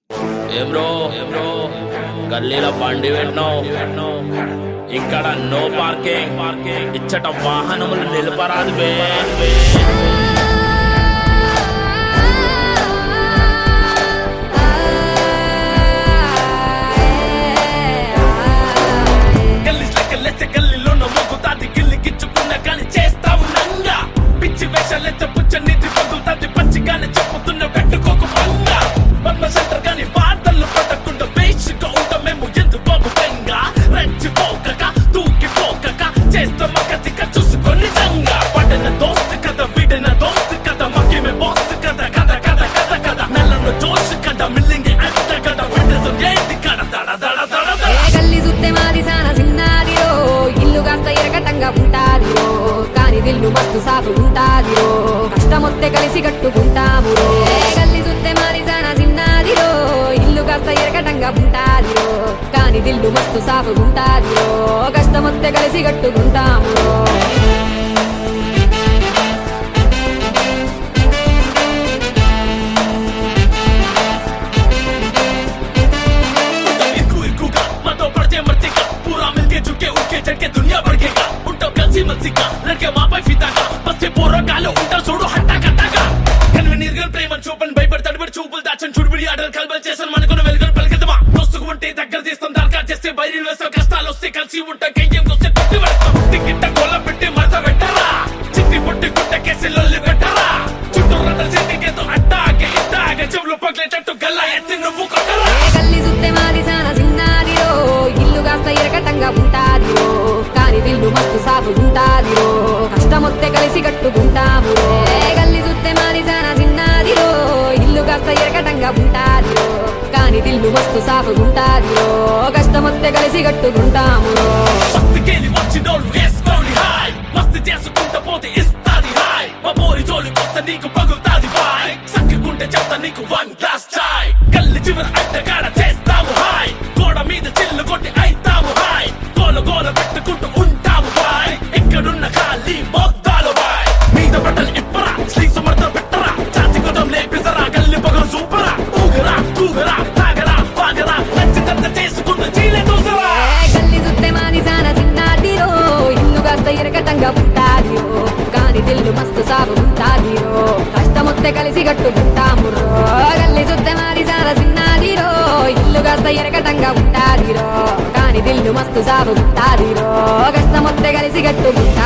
ఏం బ్రో ఏం బ్రో గల్లీలో బండి పెట్టినావు ఇక్కడ నో పార్కింగ్ పార్కింగ్ ఇచ్చట వాహనములు నిలపరాదు బే బే. గల్లీ లెక్కలెచ్చ గల్లీలో మోగుతాది గిల్లి గిచ్చుకున్న కానీ చేస్తావు నంగా పిచ్చి వేషాలెచ్చ పుచ్చ నీటి పగులుతాది పచ్చిగానే చెప్పుతున్న పెట్టుకోకు పంగా పద్మ సెంటర్ కానీ వార్తలు పడకుండా వేసుగా ఉంటాం మేము ఎందుకు బాబు బెంగా రెచ్చిపోకక తూకిపోకక చేస్తాం కతిక చూసుకొని దంగా పడిన దోస్తు కథ విడిన దోస్తు కథ మకేమే బోస్తు కథ కథ కథ కథ కథ నెలను జోష్ కథ మిల్లింగి అంత కథ విడసం ఏంటి కథ దడ దడ దడ దడ ఏ గల్లి సుత్తే మాది సాన సిన్నాదిరో ఇల్లు కాస్త ఎరకటంగా ఉంటాదిరో కాని దిల్లు మస్తు సాగు ఉంటాదిరో కష్టమొత్తే కలిసి కట్టుకుంటామురో ఏ గల్లి సుత్తే మాది సాన సిన్నాదిరో ఇల్లు కాస్త ఎరకటంగా ఉంటాదిరో కాని దిల్లు మస్తు సాగు ఉంటాదిరో కష్టమొత్తే కలిసి కట్టుకుంటామురో इरकू इरकू का मतो पड़ते मरते का पूरा मिलके झुके उठके झटके दुनिया बढ़ेगा उल्टा कलसी मस्सी का लड़के माँ पे फिता का बस्से पोरा కాలు ఉంటా చూడు హట్టా కట్టాక కన్వి నిర్గల్ ప్రేమ చూపని భయపడి తడిబడి చూపులు దాచని చుడిబిడి ఆటలు కలబలు చేసాను మనకున్న వెలుగులు పలికిద్దామా దోస్తుకు ఉంటే దగ్గర తీస్తాం దరఖాస్తు చేస్తే బయలు వేస్తాం కష్టాలు వస్తే కలిసి ఉంటాం కయ్యం వస్తే కొట్టి పెడతాం టికెట్ గొల్ల పెట్టి మరత పెట్టారా చిట్టి పుట్టి గుట్ట కేసి లొల్లి పెట్టారా చుట్టూ రథ చేతికేతో అట్టాగే ఇట్టాగే చెవులు పగిలేటట్టు గల్లా ఎత్తి నువ్వు కొట్టరా ఏ గల్లి సుత్తే మాది సాన సిన్నాదిరో ఇల్లు కాస్త ఎరకటంగా ఉంటాదిరో కాని దిల్లు మస్తు సాగు ఉంటాదిరో కష్టమొత్తే కలిసి కట్టుకుంటామురో ఏ గల్లి సుత్తే మాది సాన సిన్నాదిరో ఇల్లు కాస్త ఎరకటంగా ఉంటాదిరో కాని దిల్లు మస్తు సాగు ఉంటాదిరో కష్టమొత్తే కలిసి కట్టుకుంటామురో మస్తుకెళ్ళి వచ్చినోళ్ళు వేసుకోండి హాయ్ మస్తు చేసుకుంటా పోతే ఇస్తాది హాయ్ మా పోరి జోలి కొత్త నీకు పగులుతాది బాయ్ సక్కుకుంటే చెప్తా నీకు వన్ గ్లాస్ చాయ్ కల్లి చివరి అడ్డగాడ చేస్తావు హాయ్ గోడ మీద చిల్లు కొట్టి అయితావు హాయ్ గోల గోల పెట్టుకుంటూ ఉంటావు బాయ్ ఇక్కడున్న ఖాళీ మొద్దాలు బాయ్ మీద బట్టలు ఇప్పరా స్లీవ్స్ మడత పెట్టరా చాచి కొట్టం లేపిసరా గల్లి పగలు సూపరా ఊగరా తూగరా తాగరా వాగరా నచ్చినంత చేసుకుంటూ చీలే దూసరా ఏ గల్లి సుత్తే మాది సాన సిన్నాదిరో ఇల్లు కాస్త ఎరకటంగా ఉంటాదిరో కాని దిల్లు మస్తు సాగు ఉంటాదిరో కష్టమొత్తే కలిసి కట్టుకుంటామురో గల్లి సుత్తే మాది సాన సిన్నాదిరో ఇల్లు కాస్త ఎరకటంగా ఉంటాదిరో కాని దిల్లు మస్తు సాగు ఉంటాదిరో కష్టమొత్తే కలిసి కట్టుకుంటా